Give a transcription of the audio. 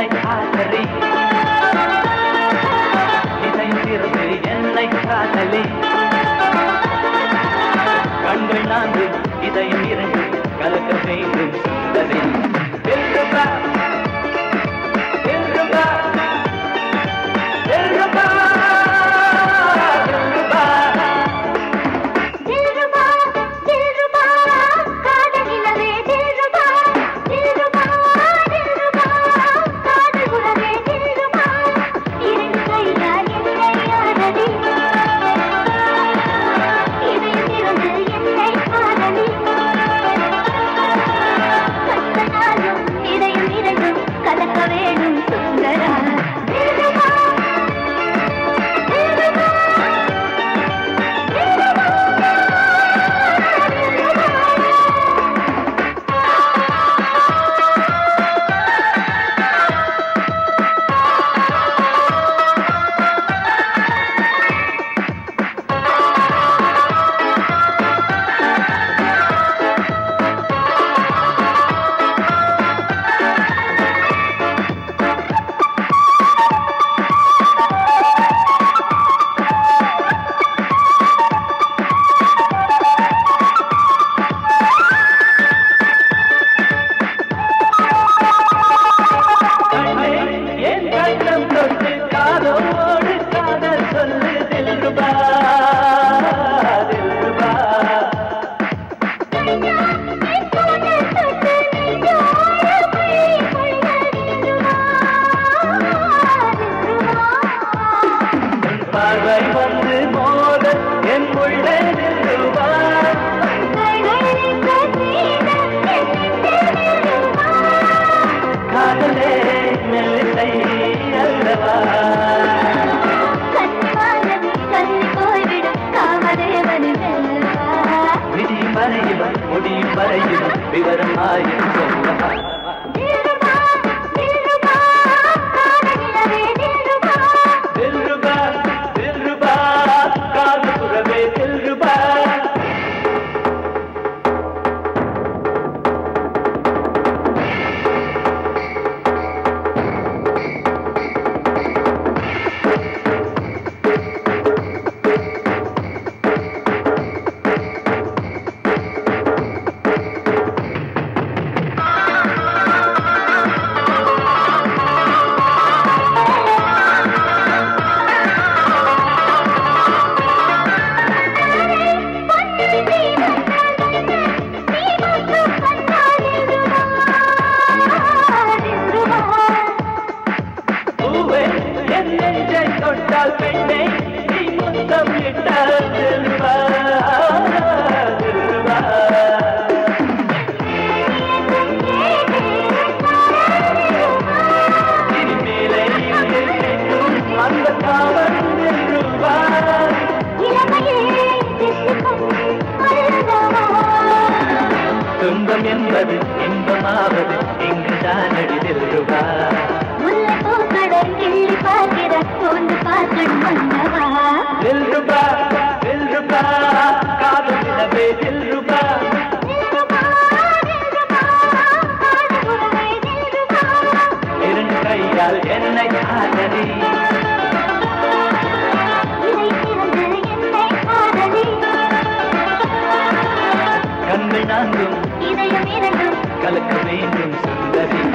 என்னை காதலி இதயம் திறந்து என்னை காதலி கண்கள் நான்கு இதயம் இரண்டு கலக்க வேண்டும் சுந்தரி தில்ருபா தில்ருபா தில்ருபா தில்ருபா தில்ருபா தில்ருபா காதலிலவே தில்ருபா தில்ருபா தில்ருபா காதல் உறவே தில்ருபா இரண்டு கையால் என்னை ஆதரி இதயம் திறந்து என்னை காதலி கண்களாலும் இதயம் இரண்டும் கலக்க வேணும் சுந்தரா தில்ருபா தில்ருபா கண்ணே, என் கண்ணம் தொட்டு காதோடு காதல் சொல்லு தில்ருபா தில்ருபா உன் பார்வை வந்து மோத என் உள்ளே நில்லுவா காதலே மெல்லிசை அல்லவா விடியும் வரையும் முடியும் வரையும் விவரம் ஆயும் சொல்லவா தில்ருபா தில்ருபா காது புறவே தில்ருபா பூவே என் நெஞ்சை தொட்டால் பெண்ணே நீ முத்தம் இட்டால் தில்ருபா தில்ருபா இனிமேலே இங்கு கேட்கும் அந்த காவல் தில்ருபா துன்பம் என்பது இன்பமாவது இங்குதான் அடி தில்ருபா தில்ருபா தில்ருபா காதல் நிலவே தில்ருபா இரண்டு கையால் என்னை காதலி கண்கள் நான்கும் இதயம் இரண்டும் கலக்க வேண்டும் சுந்தரி